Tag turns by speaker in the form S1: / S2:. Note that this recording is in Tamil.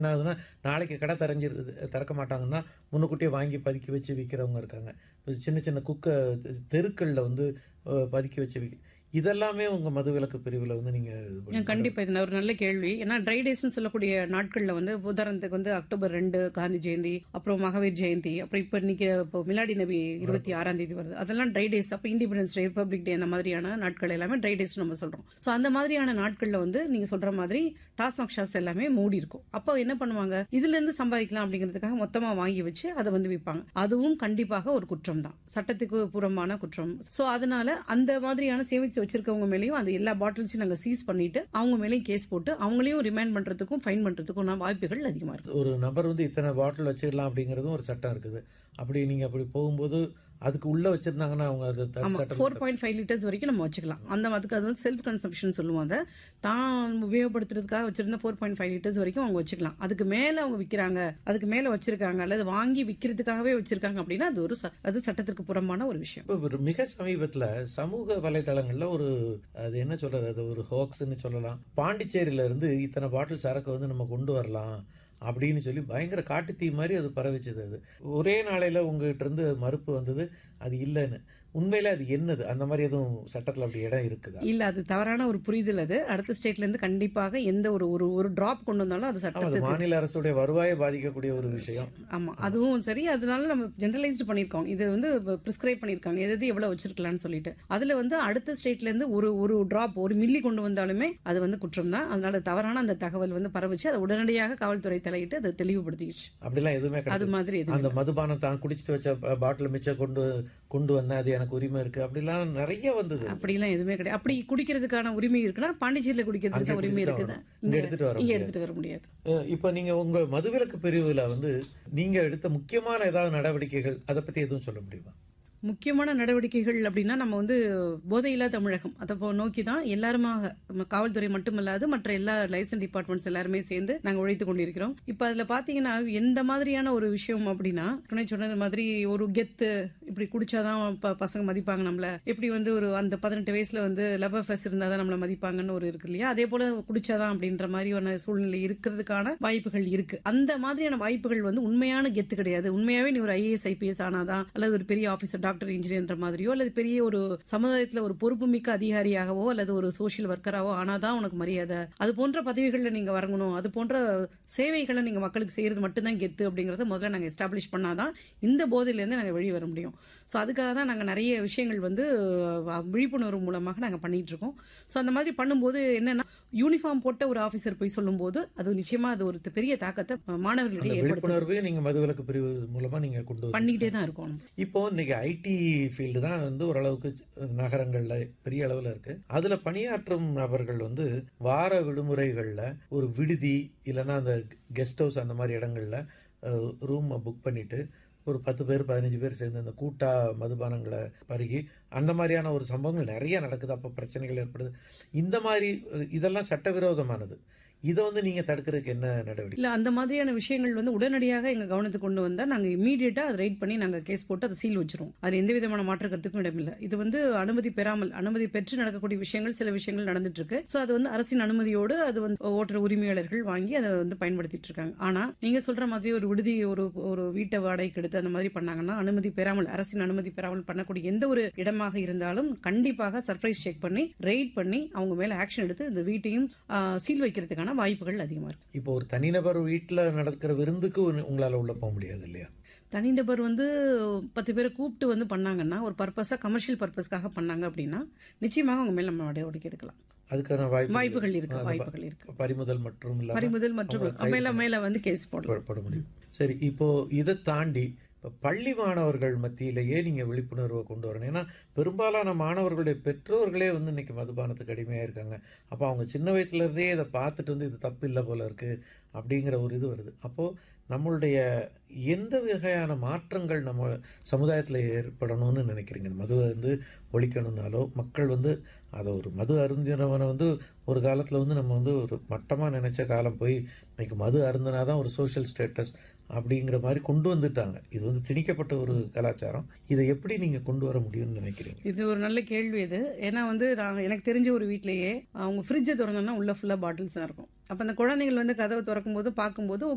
S1: என்ன ஆகுதுன்னா நாளைக்கு கடை திறஞ்சிருது திறக்க மாட்டாங்கன்னா முன்னுக்கூட்டியே வாங்கி பதுக்கி வச்சு விற்கிறவங்க இருக்காங்க இப்போ சின்ன சின்ன குக்கை தெருக்களில் வந்து அஹ், பதுக்கி வச்சு விற்க இதெல்லாமே உங்கள் மதுவிலக்கு பிரிவில் வந்து நீங்கள் இது
S2: ஏன்
S1: பண்ணி
S2: கண்டிப்பா இது ஒரு நல்ல கேள்வி ஏன்னா ட்ரை டேஸ்னு சொல்லக்கூடிய நாட்கள்ல வந்து உதாரணத்துக்கு வந்து அக்டோபர் ரெண்டு காந்தி ஜெயந்தி அப்புறம் மகாவீர் ஜெயந்தி அப்புறம் இப்ப இன்னைக்கு இப்போ மிலாடி நபி இருபத்தி ஆறாம் தேதி வருது அதெல்லாம் ட்ரை டேஸ் அப்ப இண்டிபெண்டன்ஸ் டே ரிபப்ளிக் டே அந்த மாதிரியான நாட்கள் எல்லாமே ட்ரை டேஸ் நம்ம சொல்றோம் சோ அந்த மாதிரியான நாட்கள்ல வந்து நீங்க சொல்ற மாதிரி டாஸ்மாக் ஷாப்ஸ் எல்லாமே மூடி இருக்கும் அப்போ என்ன பண்ணுவாங்க இதுல இருந்து சம்பாதிக்கலாம் அப்படிங்கிறதுக்காக மொத்தமா வாங்கி வச்சு அதை வந்து விற்பாங்க அதுவும் கண்டிப்பாக ஒரு குற்றம் தான் சட்டத்துக்கு புறம்பான குற்றம் சோ அதனால அந்த மாதிரியான சேமிச்சு வச்சிருக்கவங்க மேலயும் அந்த எல்லா பாட்டில்ஸையும் நாங்க சீஸ் பண்ணிட்டு அவங்க மேலயும் கேஸ் போட்டு அவங்களையும் ரிமைண்ட் பண்றதுக்கும் ஃபைன் பண்றதுக்கும் வாய்ப்புகள் அதிகமா இருக்கு
S1: ஒரு நபர் வந்து இத்தனை பாட்டில் வச்சிடலாம் அப்படிங்கிறதும் ஒரு சட்டம் இருக்குது அப்படி நீங்கள் அப்படி போகும்போது அதுக்கு உள்ளே வச்சிருந்தாங்கன்னா அவங்க அது தப்பு
S2: ஆமா
S1: சட்டம்
S2: ஃபோர் பாயிண்ட் ஃபைவ் லிட்டர்ஸ் வரைக்கும் நம்ம வச்சுக்கலாம் அந்த அதுக்கு அது வந்து செல்ஃப் கன்சம்ஷன் சொல்லுவோம் அதை தான் உபயோகப்படுத்துறதுக்காக வச்சிருந்த ஃபோர் பாயிண்ட் ஃபைவ் லிட்டர்ஸ் வரைக்கும் அவங்க வச்சுக்கலாம் அதுக்கு மேல அவங்க விக்கிறாங்க அதுக்கு மேல வச்சிருக்காங்க அல்லது வாங்கி விக்கிறதுக்காகவே வச்சிருக்காங்க அப்படின்னா அது ஒரு ச- அது சட்டத்திற்கு புறம்பான ஒரு விஷயம்
S1: இப்போ ஒரு மிக சமீபத்தில் சமூக வலைதளங்கள்ல ஒரு அது என்ன சொல்றது அது ஒரு ஹோக்ஸ்ன்னு சொல்லலாம் பாண்டிச்சேரியில இருந்து இத்தனை பாட்டில் சரக்கு வந்து நம்ம கொண்டு வரலாம் அப்படின்னு சொல்லி பயங்கர காட்டுத்தீ மாதிரி அது பரவிச்சது அது ஒரே நாளையில உங்ககிட்ட இருந்து மறுப்பு வந்தது அது இல்லைன்னு உண்மையில அது என்னது அந்த மாதிரி எதுவும் சட்டத்துல அப்படி இடம் இருக்குதா
S2: இல்ல அது தவறான ஒரு புரிதல் அது அடுத்த ஸ்டேட்ல இருந்து கண்டிப்பாக எந்த ஒரு ஒரு ஒரு டிராப் கொண்டு வந்தாலும் அது
S1: ஆமா, அது
S2: சட்டத்துக்கு
S1: மாநில அரசுடைய வருவாயை பாதிக்கக்கூடிய ஒரு விஷயம்
S2: ஆமா அதுவும் சரி அதனால நம்ம ஜெனரலைஸ்டு பண்ணிருக்கோம் இது வந்து பிரிஸ்கிரைப் பண்ணிருக்காங்க எது எது எவ்வளவு வச்சிருக்கலாம்னு சொல்லிட்டு அதுல வந்து அடுத்த ஸ்டேட்ல இருந்து ஒரு ஒரு டிராப் ஒரு மில்லி கொண்டு வந்தாலுமே அது வந்து குற்றம் தான் அதனால தவறான அந்த தகவல் வந்து பரவுச்சு அதை உடனடியாக காவல்துறை தலையிட்டு அதை தெளிவுபடுத்திடுச்சு
S1: அப்படிலாம் எதுவுமே
S2: அது
S1: கிடையாது
S2: மாதிரி எதுவும்
S1: அந்த மதுபானம் தான் குடிச்சிட்டு வச்ச பாட்டில் மிச்சம் கொண்டு கொண்டு வந்தேன் அது எனக்கு உரிமை இருக்கு அப்படிலாம் நிறைய வந்தது
S2: அப்படிலாம் எதுவுமே கிடையாது அப்படி குடிக்கிறதுக்கான உரிமை இருக்குன்னா பாண்டிச்சேரியில குடிக்கிறதுக்கு
S1: அங்கே
S2: உரிமை
S1: குடிச்சிட்டு
S2: இருக்குது
S1: வரணும். இங்க எடுத்துட்டு வர
S2: இங்க
S1: முடியாது.
S2: எடுத்துட்டு வர முடியாது
S1: அஹ் இப்ப நீங்க உங்க மதுவிலக்கு பிரிவுல வந்து நீங்க எடுத்த முக்கியமான ஏதாவது நடவடிக்கைகள் அதை பத்தி எதுவும் சொல்ல முடியுமா
S2: முக்கியமான நடவடிக்கைகள் அப்படின்னா நம்ம வந்து போதையில்லா தமிழகம் அதை போ- நோக்கி தான் எல்லாருமாக நம்ம காவல்துறை மட்டுமல்லாது மற்ற எல்லா லைசன்ஸ் டிபார்ட்மெண்ட்ஸ் எல்லாருமே சேர்ந்து நாங்க உழைத்து கொண்டிருக்கிறோம் இப்ப அதுல பாத்தீங்கன்னா எந்த மாதிரியான ஒரு விஷயம் அப்படின்னா ஏற்கனவே சொன்னது மாதிரி ஒரு கெத்து இப்படி குடிச்சாதான் ப- பசங்க மதிப்பாங்க நம்மள எப்படி வந்து ஒரு அந்த பதினெட்டு வயசுல வந்து லவ் அஃபேர்ஸ் இருந்தாதான் நம்மள மதிப்பாங்கன்னு ஒரு இருக்கு இல்லையா அதே போல குடிச்சாதான் அப்படின்ற மாதிரி ஒரு சூழ்நிலை இருக்கிறதுக்கான வாய்ப்புகள் இருக்கு அந்த மாதிரியான வாய்ப்புகள் வந்து உண்மையான கெத்து கிடையாது உண்மையாவே நீ ஒரு ஐஏஎஸ் ஐபிஎஸ் ஆனாதான் அல்லது ஒரு பெரிய ஆபீசர் டாக்டர் இன்ஜினியர்ன்ற மாதிரியோ அல்லது பெரிய ஒரு சமுதாயத்துல ஒரு பொறுப்புமிக்க அதிகாரியாகவோ அல்லது ஒரு சோஷியல் ஒர்க்கராவோ ஆனாதான் உனக்கு மரியாதை அது போன்ற பதவிகள்ல நீங்க வரணும் அது போன்ற சேவைகளை நீங்க மக்களுக்கு செய்யறது மட்டும்தான் கெத்து அப்படிங்கறத முதல்ல நாங்க எஸ்டாப்ளிஷ் பண்ணாதான் இந்த போதையில இருந்து நாங்க வெளியே வர முடியும் சோ அதுக்காக தான் நாங்க நிறைய விஷயங்கள் வந்து அஹ், விழிப்புணர்வு மூலமாக நாங்க பண்ணிட்டு இருக்கோம் சோ அந்த மாதிரி பண்ணும்போது என்னன்னா யூனிஃபார்ம் போட்ட ஒரு ஆபீசர் போய் சொல்லும்போது அது நிச்சயமா அது ஒரு பெரிய தாக்கத்தை
S1: அந்த
S2: மாணவர்களிடையே ஏற்படுத்தும்
S1: விழிப்புணர்வு நீங்க மதுவிலக்கு பிரிவு மூலமா நீங்க கொண்டு வந்து
S2: பண்ணிக்கிட்டே தான் இருக்கோம் நம்ம.
S1: இப்போ இன்னைக்கு ஐடி ஃபீல்டு தான் வந்து ஓரளவுக்கு நகரங்கள்ல பெரிய அளவுல இருக்கு அதுல பணியாற்றும் நபர்கள் வந்து வார விடுமுறைகள்ல ஒரு விடுதி இல்லைன்னா அந்த கெஸ்ட் ஹவுஸ் அந்த மாதிரி இடங்கள்ல ரூம் புக் பண்ணிட்டு ஒரு பத்து பேர் பதினஞ்சு பேர் சேர்ந்து அந்த கூட்டா மதுபானங்களை பருகி அந்த மாதிரியான ஒரு சம்பவங்கள் நிறைய நடக்குது அப்போ பிரச்சனைகள் ஏற்படுது இந்த மாதிரி அஹ், இதெல்லாம் சட்டவிரோதமானது இதை வந்து நீங்க தடுக்கிறதுக்கு என்ன நடவடிக்கை
S2: இல்ல அந்த மாதிரியான விஷயங்கள் வந்து உடனடியாக எங்க கவனத்துக்கு கொண்டு வந்தா நாங்க இமீடியட்டா அதை ரைட் பண்ணி நாங்க கேஸ் போட்டு அதை சீல் வச்சிருவோம் அது எந்த விதமான மாற்று கருத்துக்கும் இடமில்லை இது வந்து அனுமதி பெறாமல் அனுமதி பெற்று நடக்கக்கூடிய விஷயங்கள் சில விஷயங்கள் நடந்துட்டு இருக்கு சோ அது வந்து அரசின் அனுமதியோடு அது வந்து ஓட்டுநர் உரிமையாளர்கள் வாங்கி அதை வந்து பயன்படுத்திட்டு இருக்காங்க ஆனா நீங்க சொல்ற மாதிரி ஒரு விடுதி ஒரு ஒரு வீட்டை வாடகைக்கு எடுத்து அந்த மாதிரி பண்ணாங்கன்னா அனுமதி பெறாமல் அரசின் அனுமதி பெறாமல் பண்ணக்கூடிய எந்த ஒரு இடமாக இருந்தாலும் கண்டிப்பாக சர்ப்ரைஸ் செக் பண்ணி ரைட் பண்ணி அவங்க மேல ஆக்ஷன் எடுத்து இந்த வீட்டையும் சீல் வைக்கிறதுக்கான வாய்ப்புகள் அதிகமா இருக்கு
S1: இப்போ ஒரு தனிநபர் வீட்டில் நடக்கிற விருந்துக்கு உங்க- உங்களால உள்ள போக முடியாது இல்லையா
S2: தனிநபர் வந்து பத்து பேரை கூப்பிட்டு வந்து பண்ணாங்கன்னா ஒரு பர்பஸா கமர்ஷியல் பர்பஸ்க்காக பண்ணாங்க அப்படின்னா நிச்சயமாக அவங்க மேல நம்ம நடவடிக்கை எடுக்கலாம்
S1: அதுக்கான வாய்ப்பு
S2: வாய்ப்புகள் இருக்கு வாய்ப்புகள் இருக்கு
S1: பறிமுதல் மற்றும் இல்லாம
S2: பறிமுதல் மற்றும்
S1: அவங்களை கைது
S2: மேல மேல வந்து கேஸ் போடலாம்
S1: போட- போட முடியும் சரி இப்போ இதை தாண்டி இப்போ பள்ளி மாணவர்கள் மத்தியிலேயே நீங்க விழிப்புணர்வை கொண்டு வரணும் ஏன்னா பெரும்பாலான மாணவர்களுடைய பெற்றோர்களே வந்து இன்னைக்கு மதுபானத்துக்கு அடிமையா இருக்காங்க அப்போ அவங்க சின்ன வயசுல இருந்தே இதை பார்த்துட்டு வந்து இது தப்பு இல்லை போல இருக்கு அப்படிங்கிற ஒரு இது வருது அப்போ நம்மளுடைய எந்த வகையான மாற்றங்கள் நம்ம சமுதாயத்தில் ஏற்படணும்னு நினைக்கிறீங்க இந்த மதுவை வந்து ஒழிக்கணும்னாலோ மக்கள் வந்து அதை ஒரு மது அருந்தினவனை வந்து ஒரு காலத்தில் வந்து நம்ம வந்து ஒரு மட்டமாக நினைச்ச காலம் போய் இன்னைக்கு மது அருந்தினாதான் ஒரு சோஷியல் ஸ்டேட்டஸ் அப்படிங்கிற மாதிரி கொண்டு வந்துட்டாங்க இது வந்து திணிக்கப்பட்ட ஒரு கலாச்சாரம் இதை எப்படி நீங்க கொண்டு வர முடியும்னு நினைக்கிறீங்க
S2: இது ஒரு நல்ல கேள்வி இது ஏன்னா வந்து நான் எனக்கு தெரிஞ்ச ஒரு வீட்லயே அவங்க ஃப்ரிட்ஜை திறந்தோம்னா உள்ள ஃபுல்லா பாட்டில்ஸ் தான் இருக்கும் அப்ப அந்த குழந்தைகள் வந்து கதவை திறக்கும் போது பார்க்கும்போது